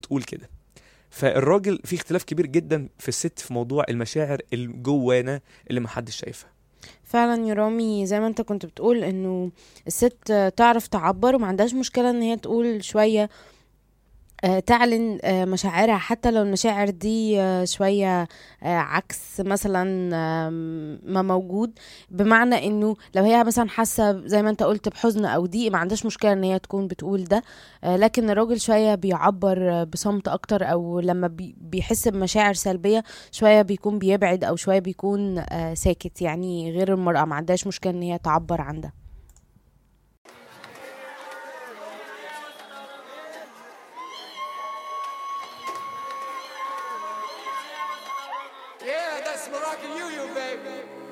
تقول كده فالراجل في اختلاف كبير جدا في الست في موضوع المشاعر اللي جوانا اللي محدش شايفها فعلا يا رامي زي ما انت كنت بتقول انه الست تعرف تعبر وما عندهاش مشكلة ان هي تقول شوية آه، تعلن آه، مشاعرها حتى لو المشاعر دي آه، شوية آه، عكس مثلا آم، ما موجود بمعنى انه لو هي مثلا حاسة زي ما انت قلت بحزن او ضيق ما عندهاش مشكلة ان هي تكون بتقول ده آه، لكن الراجل شوية بيعبر آه، بصمت اكتر او لما بي- بيحس بمشاعر سلبية شوية بيكون بيبعد او شوية بيكون آه، ساكت يعني غير المرأة ما عندهاش مشكلة ان هي تعبر عن ده Yeah, that's Moroccan you, you baby.